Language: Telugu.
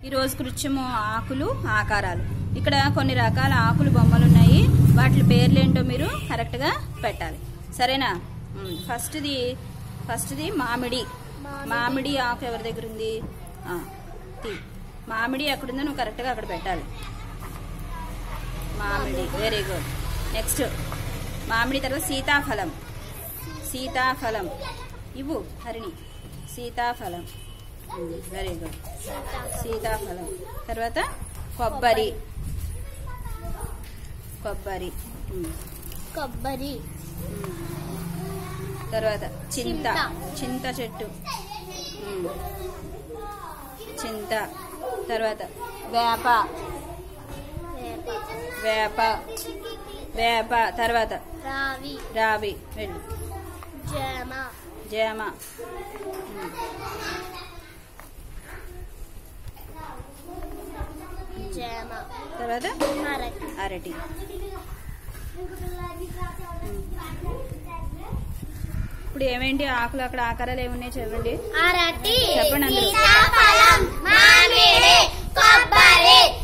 ఈ రోజు కృత్యము ఆకులు ఆకారాలు ఇక్కడ కొన్ని రకాల ఆకులు బొమ్మలు ఉన్నాయి వాటి పేర్లేంటో మీరు కరెక్ట్ గా పెట్టాలి సరేనా ఉమ్, ఫస్ట్ది ఫస్ట్ది మామిడి మామిడి ఆకు ఎవరి దగ్గర ఉంది ఆ, తీ. మామిడి ఎక్కడుందో నువ్వు కరెక్ట్ గా అక్కడ పెట్టాలి మామిడి వెరీ గుడ్ నెక్స్ట్ మామిడి తర్వాత సీతాఫలం సీతాఫలం ఇవ్వు హరిణి సీతాఫలం వెరీ గుడ్ సీతాఫలం తర్వాత కొబ్బరి కొబ్బరి ఉమ్, కొబ్బరి ఉమ్. తర్వాత చింత చింత. చింత చెట్టు ఉమ్. చింత తర్వాత వేప వేప వేప వేప తర్వాత రావి రావి వెళ్ళు జామ జామ జామ తర్వాత అరటి అరటి ఇప్పుడు ఏమేంటి ఆకులు అక్కడ ఆకారాలు ఏమున్నాయి చెప్పండి అరటి చెప్పండి అందరూ. సీతాఫలం మామిడి కొబ్బరి